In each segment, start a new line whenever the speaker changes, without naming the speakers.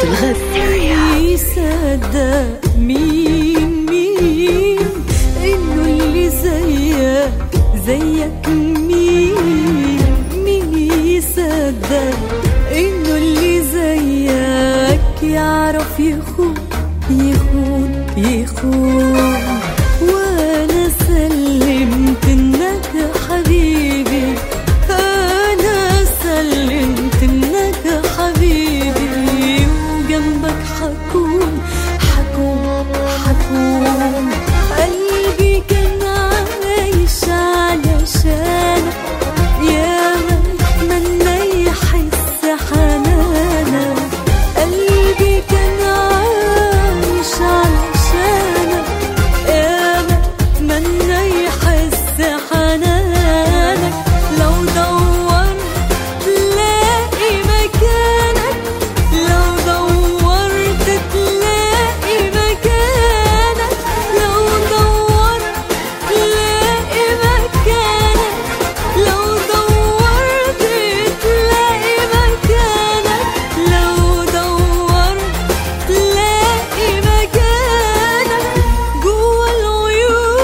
الغد
يصدق مين مين انه اللي زيك زيك مين مين يصدق انه اللي زيك يعرف يخون يخون يخون وانا سلمت انك حبيبي انا سلمت انك حبيبي وجنبك حكون حكون حكون قلبي كان عايش علشانك يا من يحس حنانك قلبي كان عايش علشانك يا من يحس حنانك لو دورت تلاقي مكانك لو دورت تلاقي مكانك لو دورت تلاقي مكانك لو دورت تلاقي مكانك لو دورت تلاقي مكانك جوا العيون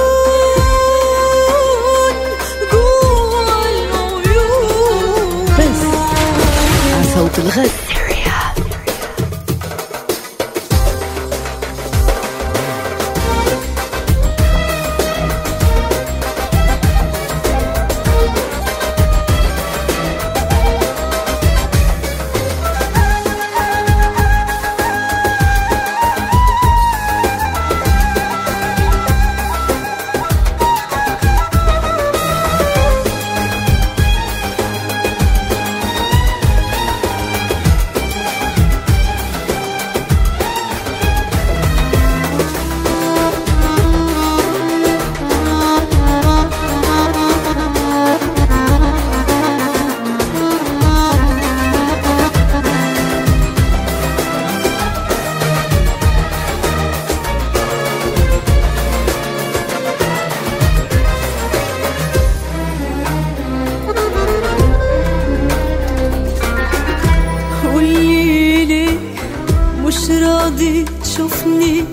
جوا العيون
بس على صوت الغد
قولي ليه مش راضي تشوفني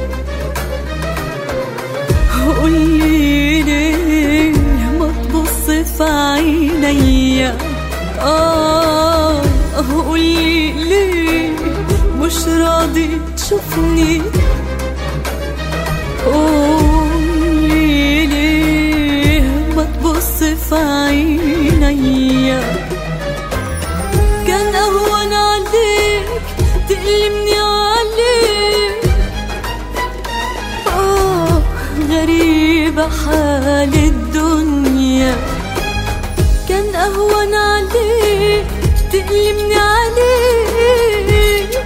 قولي ليه ما تبص في عينيا اه قولي ليه مش راضي تشوفني قولي ليه ما تبص في عينيا كان أهون عليك تألمني عليك آه غريبة حال الدنيا كان أهون عليك تألمني عليك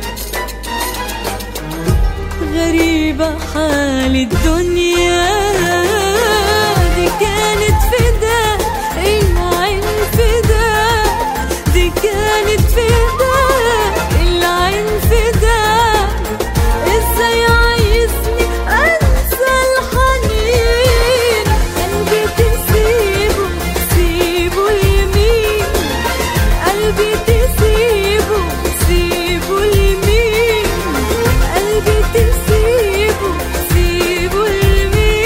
غريبة حال الدنيا دي كانت فداء العين فداء دي كانت فداء العين فداء ازاي عايزني انسى الحنين قلبي تسيبه سيبه يمين قلبي تسيبه سيبه اليمين قلبي تسيبه سيبه اليمين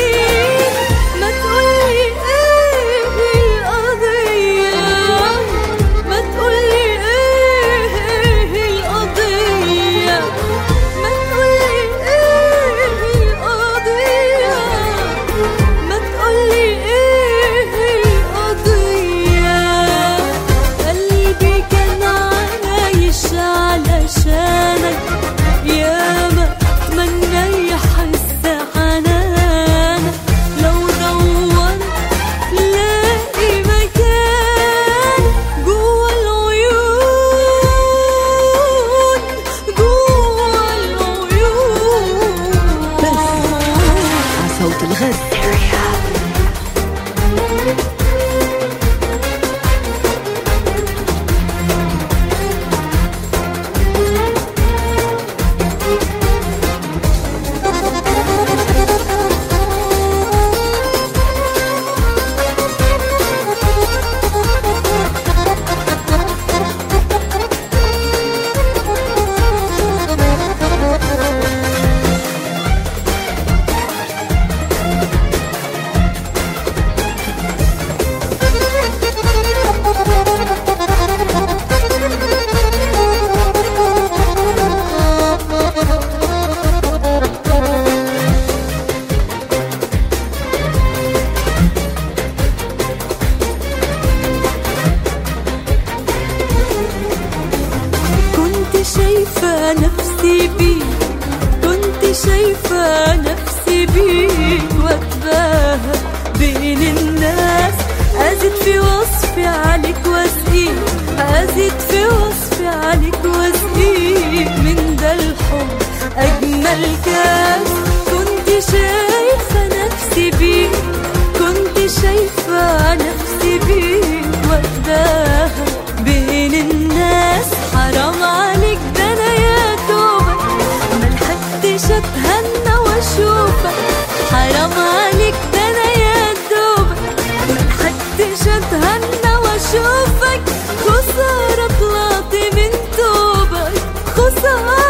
نفسي بيك كنت شايفة نفسي بيك واتباهى بين الناس أزيد في وصفي عليك واسقيك أزيد في وصفي عليك واسقيك من ده الحب أجمل كاس كنت شايفة نفسي بيك كنت شايفة نفسي بيك واتباهى بين الناس حرام عليك ده أنا يا دوبك ملحقتش أتهنى وأشوفك حرام عليك ده أنا يا دوبك ملحقتش أتهنى وأشوفك خسارة طلعت من توبك خسارة